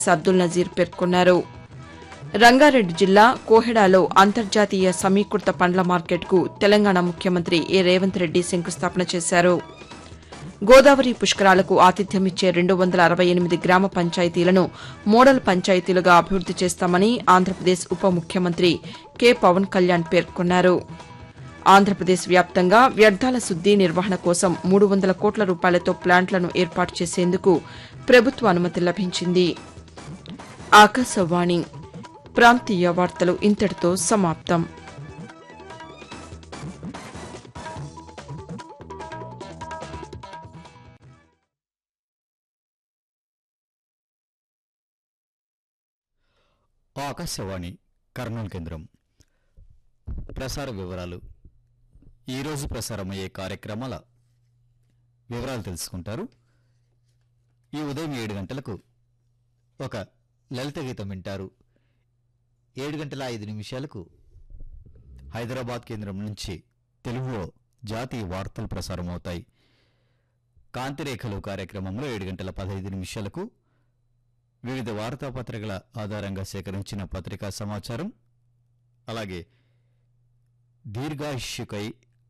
అబ్దుల్ నజీర్ పేర్కొన్నారు రంగారెడ్డి జిల్లా కోహెడాలో అంతర్జాతీయ సమీకృత పండ్ల మార్కెట్కు తెలంగాణ ముఖ్యమంత్రి ఏ రేవంత్ రెడ్డి శంకుస్థాపన చేశారు గోదావరి పుష్కరాలకు ఆతిథ్యమిచ్చే రెండు వందల అరవై ఎనిమిది గ్రామ పంచాయతీలను మోడల్ పంచాయతీలుగా అభివృద్ది చేస్తామని ఆంధ్రప్రదేశ్ ఉప ముఖ్యమంత్రి కె పవన్ కళ్యాణ్ పేర్కొన్నారు ఆంధ్రప్రదేశ్ వ్యాప్తంగా వ్యర్థాల శుద్ది నిర్వహణ కోసం మూడు వందల కోట్ల రూపాయలతో ప్లాంట్లను ఏర్పాటు చేసేందుకు ప్రభుత్వ అనుమతి లభించింది ఆకాశవాణి ప్రాంతీయ వార్తలు ఇంతటితో సమాప్తం ఆకాశవాణి కర్నూలు కేంద్రం ప్రసార వివరాలు ఈరోజు ప్రసారమయ్యే కార్యక్రమాల వివరాలు తెలుసుకుంటారు ఈ ఉదయం ఏడు గంటలకు ఒక లలిత గీతం వింటారు ఏడు గంటల ఐదు నిమిషాలకు హైదరాబాద్ కేంద్రం నుంచి తెలుగులో జాతీయ వార్తలు ప్రసారమవుతాయి కాంతిరేఖలు కార్యక్రమంలో ఏడు గంటల పదహైదు నిమిషాలకు వివిధ వార్తాపత్రికల ఆధారంగా సేకరించిన పత్రికా సమాచారం అలాగే దీర్ఘాయుష్యుకై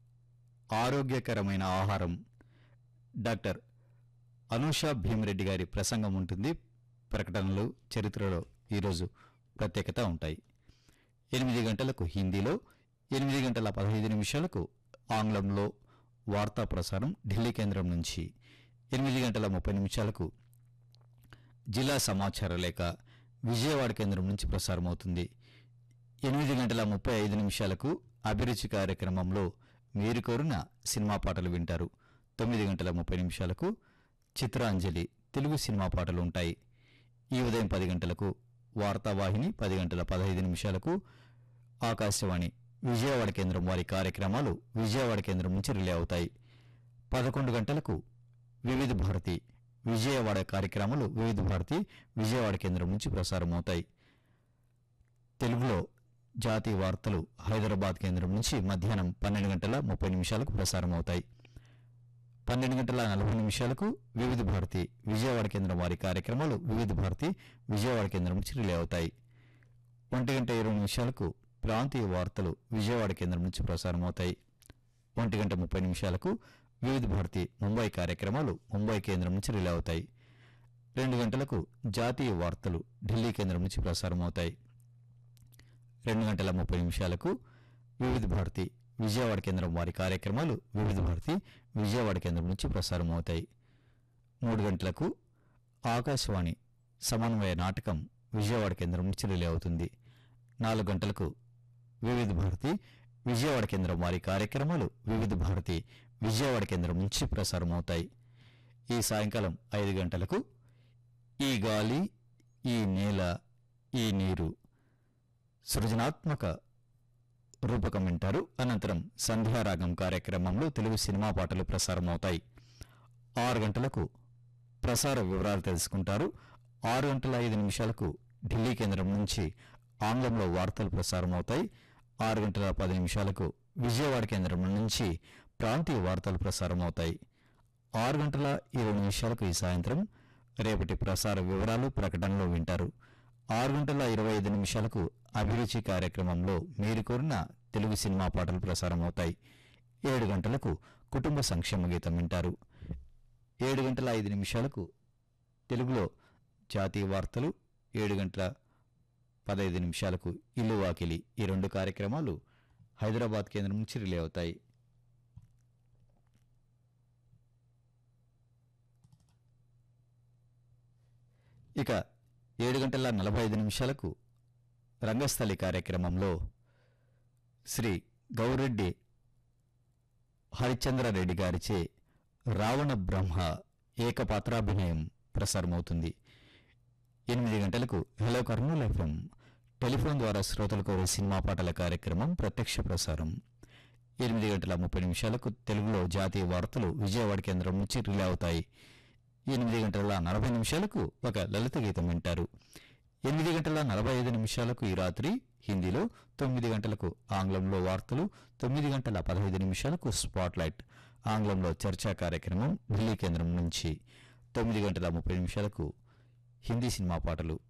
ఆరోగ్యకరమైన ఆహారం డాక్టర్ అనూష భీమిరెడ్డి గారి ప్రసంగం ఉంటుంది ప్రకటనలు చరిత్రలో ఈరోజు ప్రత్యేకత ఉంటాయి ఎనిమిది గంటలకు హిందీలో ఎనిమిది గంటల పదహైదు నిమిషాలకు ఆంగ్లంలో వార్తా ప్రసారం ఢిల్లీ కేంద్రం నుంచి ఎనిమిది గంటల ముప్పై నిమిషాలకు జిల్లా సమాచార లేఖ విజయవాడ కేంద్రం నుంచి ప్రసారమవుతుంది ఎనిమిది గంటల ముప్పై ఐదు నిమిషాలకు అభిరుచి కార్యక్రమంలో మీరు కోరిన సినిమా పాటలు వింటారు తొమ్మిది గంటల ముప్పై నిమిషాలకు చిత్రాంజలి తెలుగు సినిమా పాటలు ఉంటాయి ఈ ఉదయం పది గంటలకు వార్తావాహిని పది గంటల పదహైదు నిమిషాలకు ఆకాశవాణి విజయవాడ కేంద్రం వారి కార్యక్రమాలు విజయవాడ కేంద్రం నుంచి రిలే అవుతాయి పదకొండు గంటలకు వివిధ భారతి విజయవాడ కార్యక్రమాలు వివిధ భారతి విజయవాడ కేంద్రం నుంచి ప్రసారమవుతాయి తెలుగులో జాతీయ వార్తలు హైదరాబాద్ కేంద్రం నుంచి మధ్యాహ్నం పన్నెండు గంటల ముప్పై నిమిషాలకు ప్రసారమవుతాయి పన్నెండు గంటల నలభై నిమిషాలకు వివిధ భారతి విజయవాడ కేంద్రం వారి కార్యక్రమాలు వివిధ భారతి విజయవాడ కేంద్రం నుంచి రిలే అవుతాయి ఒంటి గంట ఇరవై నిమిషాలకు ప్రాంతీయ వార్తలు విజయవాడ కేంద్రం నుంచి ప్రసారమవుతాయి ఒంటి గంట ముప్పై నిమిషాలకు వివిధ భారతి ముంబై కార్యక్రమాలు ముంబై కేంద్రం నుంచి రిలే అవుతాయి రెండు గంటలకు జాతీయ వార్తలు ఢిల్లీ కేంద్రం నుంచి ప్రసారమవుతాయి రెండు గంటల ముప్పై నిమిషాలకు వివిధ భారతి విజయవాడ కేంద్రం వారి కార్యక్రమాలు వివిధ భారతి విజయవాడ కేంద్రం నుంచి ప్రసారమవుతాయి మూడు గంటలకు ఆకాశవాణి సమన్వయ నాటకం విజయవాడ కేంద్రం నుంచి రిలే అవుతుంది నాలుగు గంటలకు వివిధ భారతి విజయవాడ కేంద్రం వారి కార్యక్రమాలు వివిధ భారతి విజయవాడ కేంద్రం నుంచి ప్రసారమవుతాయి ఈ సాయంకాలం ఐదు గంటలకు ఈ గాలి ఈ నేల ఈ నీరు సృజనాత్మక రూపకం వింటారు అనంతరం సంధ్యారాగం కార్యక్రమంలో తెలుగు సినిమా పాటలు ప్రసారమవుతాయి ఆరు గంటలకు ప్రసార వివరాలు తెలుసుకుంటారు ఆరు గంటల ఐదు నిమిషాలకు ఢిల్లీ కేంద్రం నుంచి ఆంగ్లంలో వార్తలు ప్రసారమవుతాయి ఆరు గంటల పది నిమిషాలకు విజయవాడ కేంద్రం నుంచి ప్రాంతీయ వార్తలు ప్రసారమవుతాయి ఆరు గంటల ఇరవై నిమిషాలకు ఈ సాయంత్రం రేపటి ప్రసార వివరాలు ప్రకటనలో వింటారు ఆరు గంటల ఇరవై ఐదు నిమిషాలకు అభిరుచి కార్యక్రమంలో మీరు కోరిన తెలుగు సినిమా పాటలు ప్రసారమవుతాయి ఏడు గంటలకు కుటుంబ సంక్షేమ గీతం వింటారు ఏడు గంటల ఐదు నిమిషాలకు తెలుగులో జాతీయ వార్తలు ఏడు గంటల పదహైదు నిమిషాలకు ఇల్లు వాకిలి ఈ రెండు కార్యక్రమాలు హైదరాబాద్ కేంద్రం నుంచి రిలే అవుతాయి ఇక ఏడు గంటల నలభై ఐదు నిమిషాలకు రంగస్థలి కార్యక్రమంలో శ్రీ గౌరెడ్డి హరిచంద్రారెడ్డి గారిచే రావణ బ్రహ్మ ఏకపాత్రాభినయం ప్రసారమవుతుంది ఎనిమిది గంటలకు హలో కర్నూలు ఎఫ్ఎం టెలిఫోన్ ద్వారా శ్రోతలు కోరే సినిమా పాటల కార్యక్రమం ప్రత్యక్ష ప్రసారం ఎనిమిది గంటల ముప్పై నిమిషాలకు తెలుగులో జాతీయ వార్తలు విజయవాడ కేంద్రం నుంచి రిలే అవుతాయి ఎనిమిది గంటల నలభై నిమిషాలకు ఒక లలిత గీతం వింటారు ఎనిమిది గంటల నలభై ఐదు నిమిషాలకు ఈ రాత్రి హిందీలో తొమ్మిది గంటలకు ఆంగ్లంలో వార్తలు తొమ్మిది గంటల పదహైదు నిమిషాలకు స్పాట్లైట్ ఆంగ్లంలో చర్చా కార్యక్రమం ఢిల్లీ కేంద్రం నుంచి తొమ్మిది గంటల ముప్పై నిమిషాలకు హిందీ సినిమా పాటలు